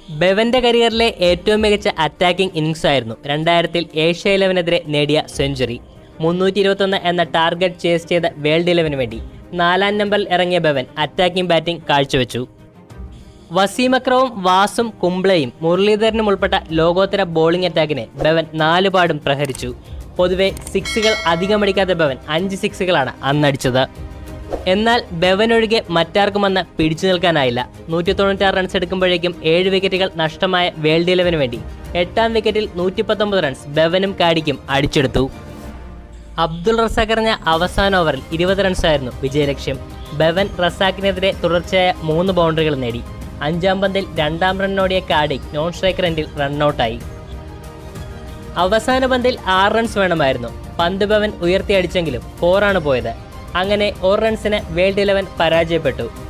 ബെവന്റെ കരിയറിലെ ഏറ്റവും മികച്ച അറ്റാക്കിംഗ് ഇന്നിംഗ്സ് ആയിരുന്നു രണ്ടായിരത്തിൽ ഏഷ്യ ഇലവനെതിരെ നേടിയ സെഞ്ചുറി മുന്നൂറ്റി ഇരുപത്തൊന്ന് എന്ന ടാർഗറ്റ് ചേസ് ചെയ്ത വേൾഡ് ഇലവന് വേണ്ടി നാലാം നമ്പറിൽ ഇറങ്ങിയ ബെവൻ അറ്റാക്കിംഗ് ബാറ്റിംഗ് കാഴ്ചവെച്ചു വസീം അക്രവും വാസും കുംബ്ലയും മുരളീധരനും ഉൾപ്പെട്ട ലോകോത്തര ബോളിംഗ് അറ്റാക്കിനെ ബെവൻ നാല് പാടും പ്രഹരിച്ചു പൊതുവെ സിക്സുകൾ അധികമടിക്കാത്ത ബെവൻ അഞ്ച് സിക്സുകളാണ് അന്നടിച്ചത് എന്നാൽ ബെവൻ ഒഴികെ മറ്റാർക്കും അന്ന് പിടിച്ചു നിൽക്കാനായില്ല നൂറ്റി തൊണ്ണൂറ്റാറ് റൺസ് എടുക്കുമ്പോഴേക്കും ഏഴ് വിക്കറ്റുകൾ നഷ്ടമായ വേൾഡ് ഇലവന് വേണ്ടി എട്ടാം വിക്കറ്റിൽ നൂറ്റി പത്തൊമ്പത് റൺസ് ബെവനും കാടിക്കും അടിച്ചെടുത്തു അബ്ദുൾ റസാഖ് എറിഞ്ഞ അവസാന ഓവറിൽ ഇരുപത് റൺസായിരുന്നു വിജയലക്ഷ്യം ബെവൻ റസാഖിനെതിരെ തുടർച്ചയായ മൂന്ന് ബൗണ്ടറികൾ നേടി അഞ്ചാം പന്തിൽ രണ്ടാം റണ്ണോടിയ കാഡിക് നോൺ സ്ട്രൈക്കർ എൻഡിൽ റണ്ണൌട്ടായി അവസാന പന്തിൽ ആറ് റൺസ് വേണമായിരുന്നു പന്ത് ബവൻ ഉയർത്തിയടിച്ചെങ്കിലും ഫോറാണ് പോയത് അങ്ങനെ ഓർ റൺസിന് വേൾഡ് ഇലവൻ പരാജയപ്പെട്ടു